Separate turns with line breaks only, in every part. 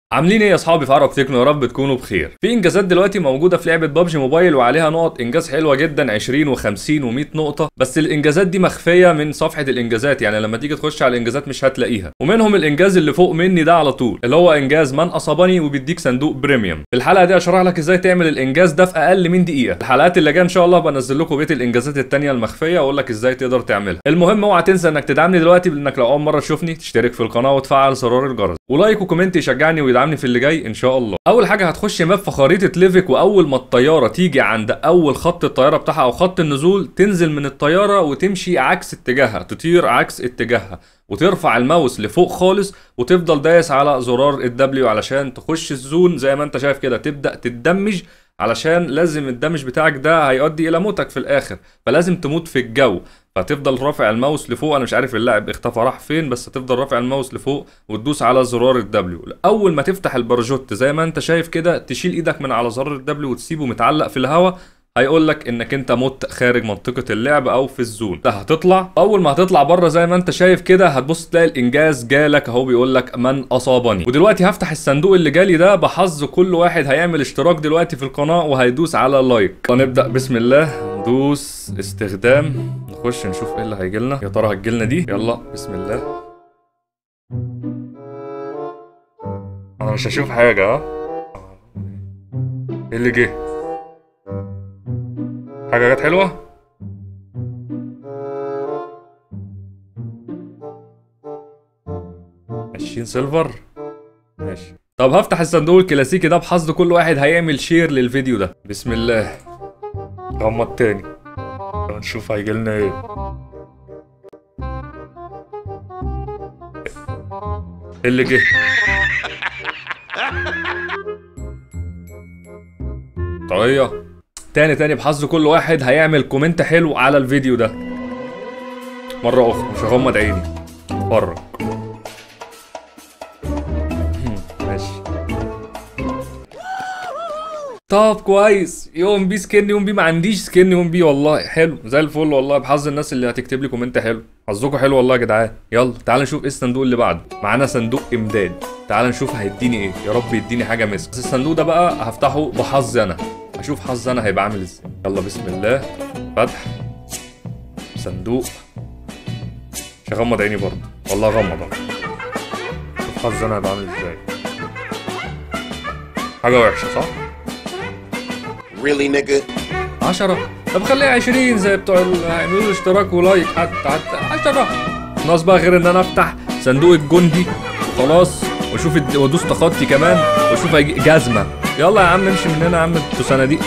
عاملين ايه يا اصحابي في عرب تكنو يا رب تكونوا بخير في انجازات دلوقتي موجوده في لعبه بابجي موبايل وعليها نقط انجاز حلوه جدا 20 و50 و100 نقطه بس الانجازات دي مخفيه من صفحه الانجازات يعني لما تيجي تخش على الانجازات مش هتلاقيها ومنهم الانجاز اللي فوق مني ده على طول اللي هو انجاز من اصابني وبيديك صندوق بريميوم في الحلقه دي اشرح لك ازاي تعمل الانجاز ده في اقل من دقيقه الحلقات اللي جايه ان شاء الله بنزل لكم بيت الانجازات التانية المخفيه واقول لك ازاي تقدر تعملها المهم اوعى تنسى انك تدعمني دلوقتي بانك لو اول مره تشوفني تشترك في القناه وتفعل زرار الجرس ولايك وكومنت يشجعني ويدعمني في اللي جاي ان شاء الله اول حاجه هتخش ماب في خريطه ليفك واول ما الطياره تيجي عند اول خط الطياره بتاعها او خط النزول تنزل من الطياره وتمشي عكس اتجاهها تطير عكس اتجاهها وترفع الماوس لفوق خالص وتفضل دايس على زرار الدبليو علشان تخش الزون زي ما انت شايف كده تبدا تتدمج علشان لازم الدمج بتاعك ده هيؤدي الى موتك في الاخر فلازم تموت في الجو فتفضل رافع الماوس لفوق انا مش عارف اللاعب اختفى راح فين بس تفضل رافع الماوس لفوق وتدوس على زرار الدبليو اول ما تفتح الباراشوت زي ما انت شايف كده تشيل ايدك من على زرار الدبليو وتسيبه متعلق في الهواء هيقول لك انك انت مت خارج منطقه اللعب او في الزون ده هتطلع اول ما هتطلع بره زي ما انت شايف كده هتبص تلاقي الانجاز جالك اهو بيقول لك من اصابني ودلوقتي هفتح الصندوق اللي جالي ده بحظ كل واحد هيعمل اشتراك دلوقتي في القناه وهيدوس على لايك هنبدا بسم الله ندوس استخدام نخش نشوف ايه اللي هيجي لنا يا ترى هتجي لنا دي يلا بسم الله انا مش هشوف حاجه ها ايه اللي جه حاجة جت حلوة؟ عشرين سيلفر ماشي طب هفتح الصندوق الكلاسيكي ده بحظ كل واحد هيعمل شير للفيديو ده بسم الله غمض تاني نشوف هيجيلنا ايه ايه اللي جه طاقية تاني تاني بحظ كل واحد هيعمل كومنت حلو على الفيديو ده مرة أخرى مش هغمض عيني اتفرج ماشي طب كويس يوم بي سكن يوم بي ما عنديش سكن يوم بي والله حلو زي الفل والله بحظ الناس اللي هتكتب لي كومنت حلو حظكم حلو والله يا جدعان يلا تعال نشوف ايه الصندوق اللي بعده معانا صندوق امداد تعال نشوف هيديني ايه يا رب يديني حاجه مسك بس الصندوق ده بقى هفتحه بحظي انا اشوف حظي انا هيبقى عامل ازاي يلا بسم الله فتح صندوق مش هغمض عيني برضه والله غمض اهو شوف حظي انا هيبقى عامل ازاي حاجه وحشه صح
Really, nigga?
10 طب خليها 20 زي بتوع ال- هيعملوا لي اشتراك ولايك حتى حتى 10 ناقص بقى غير ان انا افتح صندوق الجندي وخلاص واشوف الد- وادوس تخطي كمان واشوف هيجي جزمه يلا يا عم امشي من هنا يا عم انتوا صناديق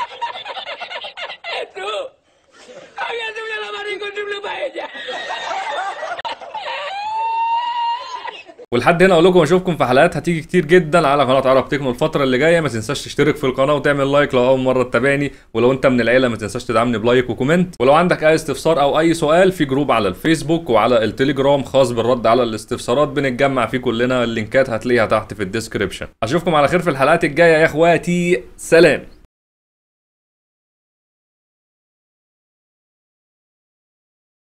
Había subido la mano incontrible para ella.
ولحد هنا اقول لكم اشوفكم في حلقات هتيجي كتير جدا على قناه عرب تكنو الفتره اللي جايه ما تنساش تشترك في القناه وتعمل لايك لو اول مره تتابعني ولو انت من العيله ما تنساش تدعمني بلايك وكومنت ولو عندك اي استفسار او اي سؤال في جروب على الفيسبوك وعلى التليجرام خاص بالرد على الاستفسارات بنتجمع فيه كلنا اللينكات هتلاقيها تحت في الديسكريبشن اشوفكم على خير في الحلقات الجايه يا اخواتي سلام